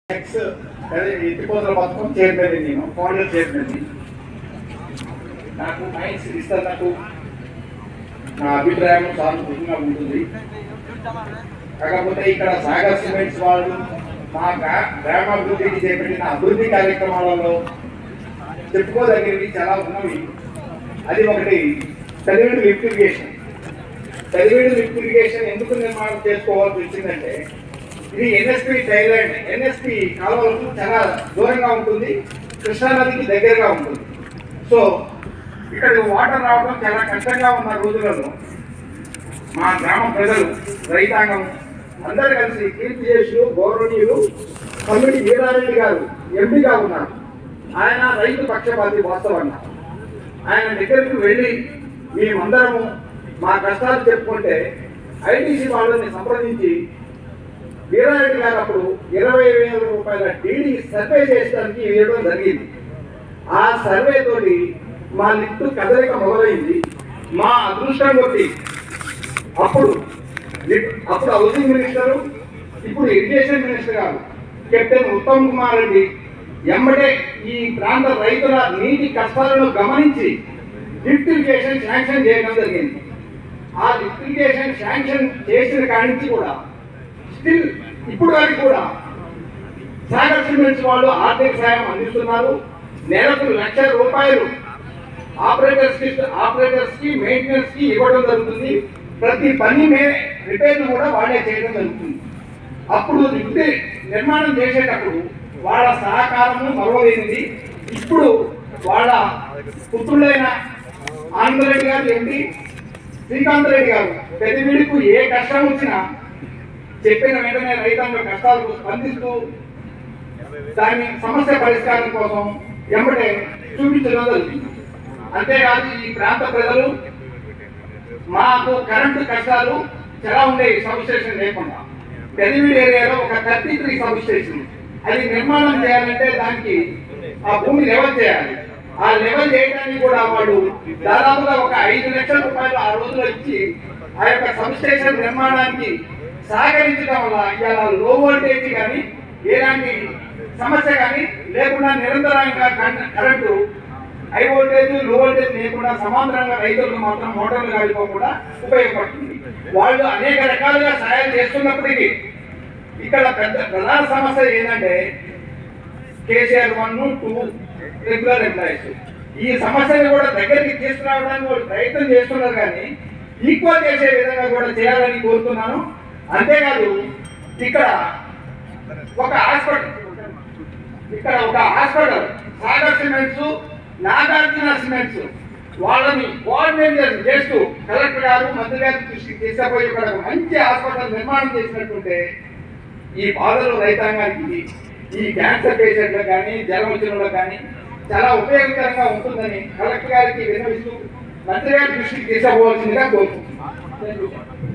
X అదే ఎత్తిపోతల పథకం చైర్మన్ నేను ఫౌండర్ చైర్మన్ నాకు మైన్స్ ఇస్తారు నాకు నా అభిప్రాయం సానుకూలంగా ఉంటుంది కాకపోతే ఇక్కడ సాగర్ సిమెంట్స్ వాళ్ళు మా గ్రా- గ్రామాభివృద్ధికి చేపట్టిన అభివృద్ధి కార్యక్రమాలలో చెప్పుకోదగినవి చాలా ఉన్నవి అది ఒకటి చదివిడి లిఫ్ట్ ఇరిగేషన్ చదివిడి లిఫ్ట్ ఇరిగేషన్ ఎందుకు నిర్మాణం చేసుకోవాల్సి వచ్చిందంటే ఇది ఎన్ఎస్పి థైలాండ్ ఎన్ఎస్పి కాలువలకు చాలా దూరంగా ఉంటుంది కృష్ణానదికి దగ్గరగా ఉంటుంది సో ఇక్కడికి వాటర్ రావడం చాలా కష్టంగా ఉన్న రోజులలో మా గ్రామ ప్రజలు రైతాంగం అందరూ కలిసి కీర్తి చేసి గౌరవనీయులు కమిటీ వీరారెడ్డి గారు ఎంపీగా ఉన్నారు ఆయన రైతు పక్షపాతి వాస్తవంగా ఆయన దగ్గరికి వెళ్ళి మేమందరము మా కష్టాలు చెప్పుకుంటే ఐటీసీ వాళ్ళని సంప్రదించి వీరారెడ్డి గారు అప్పుడు ఇరవై వేల రూపాయల డీడీ సర్వే చేయడానికి ఇవ్వడం జరిగింది ఆ సర్వే తోటి మా లిఫ్ట్ కదలిక మొదలైంది మా అదృష్టం కొట్టి అప్పుడు లిఫ్ట్- అప్పుడు హౌసింగ్ మినిస్టర్ ఇప్పుడు ఇరిగేషన్ మినిస్టర్ గారు కెప్టెన్ ఉత్తమ్ కుమార్ రెడ్డి ఎమ్మటే ఈ ప్రాంత రైతుల నీటి కష్టాలను గమనించి లిఫ్ట్ ఇరిగేషన్ శాంక్షన్ చేయడం జరిగింది ఆ లిఫ్ట్ ఇరిగేషన్ శాంక్షన్ చేసిన కాడి నుంచి కూడా స్టిల్ ఇప్పుడు వరకు కూడా సాగర్ సిమెంట్స్ వాళ్ళు ఆర్థిక సాయం అందిస్తున్నారు నెలకు లక్ష రూపాయలు ఆపరేటర్స్ కి ఆపరేటర్స్ కి మెయింటెనెన్స్ కి ఇవ్వడం జరుగుతుంది ప్రతి పని మే రిపేర్లు కూడా వాళ్ళే చేయడం జరుగుతుంది అప్పుడు ఇంటి నిర్మాణం చేసేటప్పుడు వాళ్ళ సహకారము మరవలేనిది ఇప్పుడు వాళ్ళ పుత్రులైన ఆనందరెడ్డి గారు ఏంటి శ్రీకాంత్ రెడ్డి గారు పెద్దవీడికు ఏ కష్టం వచ్చినా చెప్పిన వెంటనే రైతాంగ కష్టాలకు స్పందిస్తూ దాని సమస్య పరిష్కారం కోసం వెంబడే చూపించడం జరుగుతుంది అంతేకాదు ఈ ప్రాంత ప్రజలు మాకు కరెంటు కష్టాలు చాలా ఉండేవి సబ్ స్టేషన్ లేకుండా పెదవీడి ఏరియాలో ఒక థర్టీ త్రీ సబ్ స్టేషన్ అది నిర్మాణం చేయాలంటే దానికి ఆ భూమి లెవెల్ చేయాలి ఆ లెవెల్ చేయడానికి కూడా వాడు దాదాపుగా ఒక ఐదు లక్షల రూపాయలు ఆ రోజులో ఇచ్చి ఆ యొక్క సబ్ స్టేషన్ నిర్మాణానికి సహకరించడం వల్ల ఇవాళ లో వోల్టేజ్ కానీ ఎలాంటి సమస్య కానీ లేకుండా నిరంతరంగా current- current high voltage low voltage లేకుండా సమాంతరంగా రైతులకు మాత్రం మోటార్లు కాలిపోకుండా ఉపయోగపడుతుంది వాళ్ళు అనేక రకాలుగా సహాయం చేస్తున్నప్పటికీ ఇక్కడ పెద్ద ప్రధాన సమస్య ఏంటంటే KCR one two regular employees ఈ సమస్యను కూడా దగ్గరికి తీసుకురావడానికి వాళ్ళు ప్రయత్నం చేస్తున్నారు కానీ ఈక్వల్ చేసే విధంగా కూడా చేయాలని కోరుతున్నాను అంతేకాదు ఇక్కడ ఒక హాస్పిటల్ ఇక్కడ ఒక hospital Sagar cements Nagarjuna cements వాళ్ళని కోఆర్డినేట్ చేస్తూ కలెక్టర్ గారు మంత్రి గారి దృష్టికి తీసుకుపోయి ఇక్కడ ఒక మంచి హాస్పిటల్ నిర్మాణం చేసినట్టుంటే ఈ బాధలు రైతాంగానికి ఈ క్యాన్సర్ పేషెంట్లకు కానీ జ్వరం వచ్చిన కానీ చాలా ఉపయోగకరంగా ఉంటుందని కలెక్టర్ గారికి విన్నవిస్తూ మంత్రి గారి దృష్టికి తీసుకుపోవాల్సిందిగా కోరుకుంటున్నాను